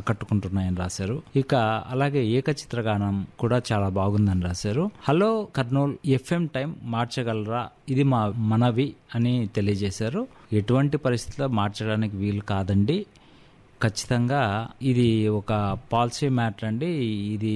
ఆకట్టుకుంటున్నాయని రాశారు ఇక అలాగే ఏకచిత్రగానం కూడా చాలా బాగుందని రాశారు హలో కర్నూల్ ఎఫ్ఎం టైం మార్చగలరా ఇది మా మనవి అని తెలియజేశారు ఎటువంటి పరిస్థితుల్లో మార్చడానికి వీలు కాదండి ఖచ్చితంగా ఇది ఒక పాలసీ మ్యాటర్ అండి ఇది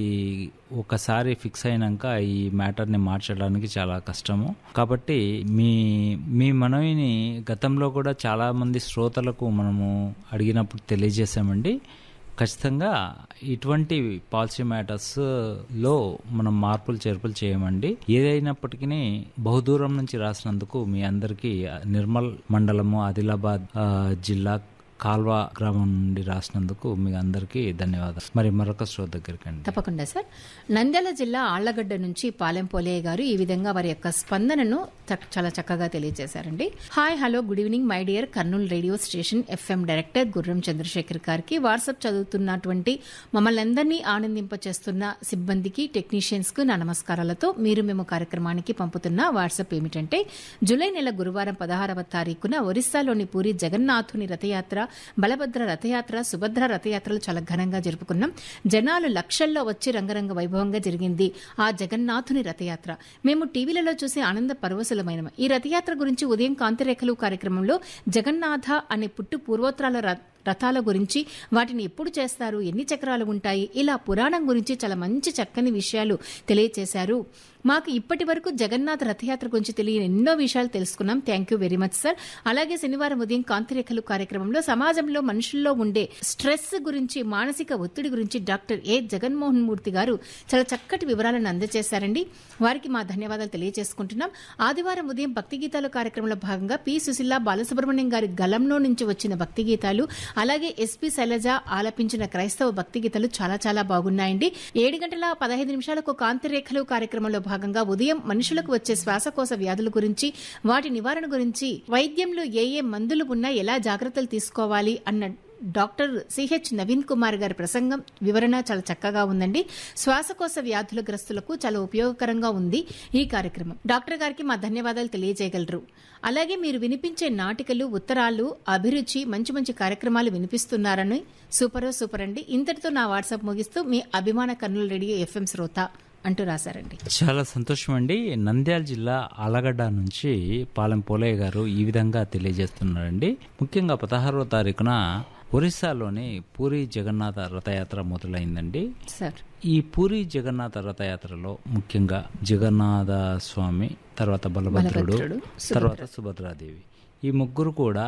ఒకసారి ఫిక్స్ అయినాక ఈ మ్యాటర్ని మార్చడానికి చాలా కష్టము కాబట్టి మీ మీ మనవిని గతంలో కూడా చాలా మంది శ్రోతలకు మనము అడిగినప్పుడు తెలియజేశామండి ఖచ్చితంగా ఇటువంటి పాలసీ మ్యాటర్స్ లో మనం మార్పులు చేర్పులు చేయమండి ఏదైనప్పటికీ బహుదూరం నుంచి రాసినందుకు మీ అందరికీ నిర్మల్ మండలము ఆదిలాబాద్ ఆ, జిల్లా కాల్వా గ్రామం నుండి రాసినందుకు మీ అందరికీ ధన్యవాదాలు మరి మరొక శ్రోత దగ్గరికి అండి తప్పకుండా సార్ నంద్యాల జిల్లా ఆళ్లగడ్డ నుంచి పాలెం పోలయ్య గారు ఈ విధంగా వారి యొక్క స్పందనను చక్- చాలా చక్కగా తెలియజేశారండి hi hello good evening my dear Kurnool radio station FM director Gurram Chandrasekhar గారికి వాట్సాప్ చదువుతున్నటువంటి మమ్మల్ని అందరినీ ఆనందింపచేస్తున్న సిబ్బందికి టెక్నీషియన్స్ కు నా నమస్కారాలతో మీరు మేము కార్యక్రమానికి పంపుతున్న వాట్సాప్ ఏమిటంటే జూలై నెల గురువారం పదహారవ తారీఖున ఒరిస్సాలోని పూరి జగన్నాథుని రథయాత్ర బలభద్ర రథయాత్ర సుభద్ర రథయాత్రలు చాలా ఘనంగా జరుపుకున్నాం జనాలు లక్షల్లో వచ్చి రంగరంగ వైభవంగా జరిగింది ఆ జగన్నాథుని రథయాత్ర మేము టీవీలలో చూసి ఆనంద పరవశులమైన ఈ రథయాత్ర గురించి ఉదయం కాంతిరేఖలు కార్యక్రమంలో జగన్నాథ అనే పుట్టు పూర్వోత్తరాల ర- రథాల గురించి వాటిని ఎప్పుడు చేస్తారు ఎన్ని చక్రాలు ఉంటాయి ఇలా పురాణం గురించి చాలా మంచి చక్కని విషయాలు తెలియచేశారు మాకు ఇప్పటి వరకు జగన్నాథ రథయాత్ర గురించి తెలియని ఎన్నో విషయాలు తెలుసుకున్నాం thank you very much sir అలాగే శనివారం ఉదయం కాంతిరేఖలు కార్యక్రమంలో సమాజంలో మనుషుల్లో ఉండే స్ట్రెస్ గురించి మానసిక ఒత్తిడి గురించి డాక్టర్ ఏ జగన్మోహన్ మూర్తి గారు చాలా చక్కటి వివరాలను అందజేశారండి వారికి మా ధన్యవాదాలు తెలియజేసుకుంటున్నాం ఆదివారం ఉదయం భక్తి గీతాలు కార్యక్రమంలో భాగంగా పి సుశీల బాలసుబ్రహ్మణ్యం గారి గలంలో నుంచి వచ్చిన భక్తి గీతాలు అలాగే ఎస్పి శైలజ ఆలపించిన క్రైస్తవ భక్తి గీతాలు చాలా చాలా బాగున్నాయండి ఏడు గంటల పదహైదు నిమిషాలకు కాంతి రేఖలు కార్యక్రమంలో భాగంగా ఉదయం మనుషులకు వచ్చే శ్వాసకోశ వ్యాధుల గురించి వాటి నివారణ గురించి వైద్యంలో ఏ ఏ మందులు ఉన్నా ఎలా జాగ్రత్తలు తీసుకోవాలి అన్న డాక్టర్ సిహెచ్ నవీన్ కుమార్ గారి ప్రసంగం వివరణ చాలా చక్కగా ఉందండి శ్వాసకోశ వ్యాధుల గ్రస్తులకు చాలా ఉపయోగకరంగా ఉంది ఈ కార్యక్రమం డాక్టర్ గారికి మా ధన్యవాదాలు తెలియజేయగలరు అలాగే మీరు వినిపించే నాటికలు ఉత్తరాలు అభిరుచి మంచి మంచి కార్యక్రమాలు వినిపిస్తున్నారని సూపర్ సూపర్ అండి ఇంతటితో నా వాట్సాప్ ముగిస్తూ మీ అభిమాన కర్నూలు రేడియో ఎఫ్ఎం శ్రోత అంటూ రాశారండి చాలా సంతోషం అండి నంద్యాల జిల్లా ఆలగడ్డ నుంచి పాలెం పోలయ్య గారు ఈ విధంగా తెలియజేస్తున్నారండి ముఖ్యంగా పదహారవ తారీఖున ఒరిస్సాలోని పూరి జగన్నాథ రథయాత్ర మొదలైందండి సార్ ఈ పూరి జగన్నాథ రథయాత్రలో ముఖ్యంగా జగన్నాథ స్వామి తర్వాత బలభద్రుడు బలభద్రుడు, తర్వాత సుభద్రాదేవి ఈ ముగ్గురు కూడా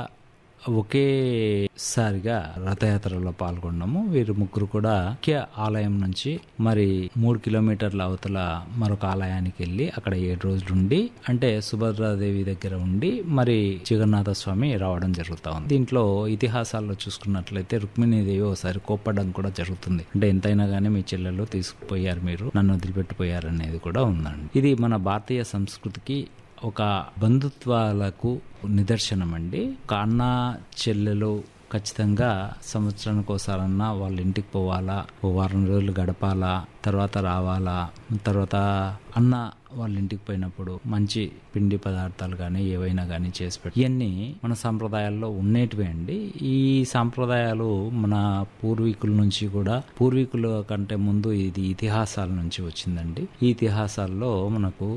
ఒకేసారిగా రథయాత్రలో పాల్గొన్నాము వీరు ముగ్గురు కూడా ముఖ్య ఆలయం నుంచి మరి మూడు కిలోమీటర్ల అవతల మరొక ఆలయానికి వెళ్ళి అక్కడ ఏడు రోజులు ఉండి అంటే సుభద్రాదేవి దగ్గర ఉండి మరి జగన్నాథ స్వామి రావడం జరుగుతా ఉంది దీంట్లో ఇతిహాసాల్లో చూసుకున్నట్లయితే రుక్మిణీదేవి ఒకసారి కోప్పడం కూడా జరుగుతుంది అంటే ఎంతైనా గానీ మీ చెల్లెలు తీసుకుపోయారు మీరు నన్ను వదిలిపెట్టిపోయారు అనేది కూడా ఉందండి ఇది మన భారతీయ సంస్కృతికి ఒక బంధుత్వాలకు నిదర్శనం అండి ఒక అన్న చెల్లెలు ఖచ్చితంగా సంవత్సరానికి ఒకసారన్నా వాళ్ళ ఇంటికి పోవాలా ఓ వారం రోజులు గడపాలా తర్వాత రావాలా తర్వాత అన్న వాళ్ళ ఇంటికి పోయినప్పుడు మంచి పిండి పదార్థాలు కానీ ఏవైనా కానీ చేసి పెట్టి ఇవన్నీ మన సాంప్రదాయాల్లో ఉండేటివే అండి ఈ సాంప్రదాయాలు మన పూర్వీకుల నుంచి కూడా పూర్వీకుల కంటే ముందు ఇది ఇతిహాసాల నుంచి వచ్చిందండి ఈ ఇతిహాసాల్లో మనకు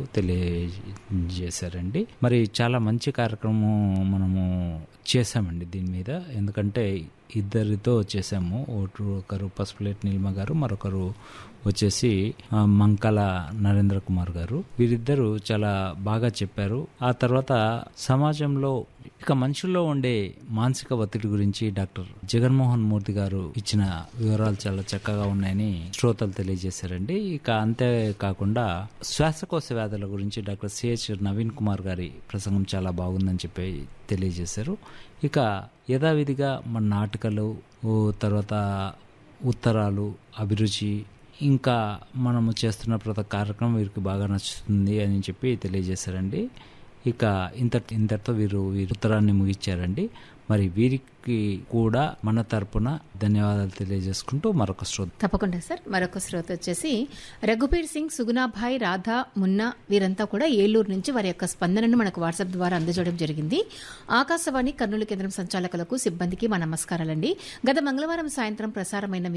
తెలియజేశారండి మరి చాలా మంచి కార్యక్రమం మనము చేశామండి దీని మీద ఎందుకంటే ఇద్దరితో చేసాము ఒకరు ఒకరు పసుపులేటి నీలిమ గారు మరొకరు వచ్చేసి ఆ, మంకల నరేంద్ర కుమార్ గారు వీరిద్దరూ చాలా బాగా చెప్పారు ఆ తర్వాత సమాజంలో ఇక మనుషుల్లో ఉండే మానసిక ఒత్తిడి గురించి డాక్టర్ జగన్మోహన్ మూర్తి గారు ఇచ్చిన వివరాలు చాలా చక్కగా ఉన్నాయని శ్రోతలు తెలియజేశారండి ఇక అంతేకాకుండా శ్వాసకోశ వ్యాధుల గురించి డాక్టర్ సిహెచ్ నవీన్ కుమార్ గారి ప్రసంగం చాలా బాగుందని చెప్పి తెలియజేశారు ఇక యథావిధిగా మన నాటకాలు ఓ తర్వాత ఉత్తరాలు అభిరుచి ఇంకా మనము చేస్తున్న ప్రతి కార్యక్రమం వీరికి బాగా నచ్చుతుంది అని చెప్పి తెలియజేశారండి ఇక ఇంత ఇంతటితో వీరు వీరు ఉత్తరాన్ని ముగించారండి మరి వీరికి కూడా మన తరపున ధన్యవాదాలు తెలియజేసుకుంటూ మరొక శ్రోత తప్పకుండా సార్ మరొక శ్రోత వచ్చేసి రఘుబీర్ సింగ్ సుగుణాభాయ్ రాధా మున్నా వీరంతా కూడా ఏలూరు నుంచి వారి యొక్క స్పందనను మనకు వాట్సాప్ ద్వారా అందజేయడం జరిగింది ఆకాశవాణి కర్నూలు కేంద్రం సంచాలకులకు సిబ్బందికి మా నమస్కారాలండి గత మంగళవారం సాయంత్రం ప్రసారమైన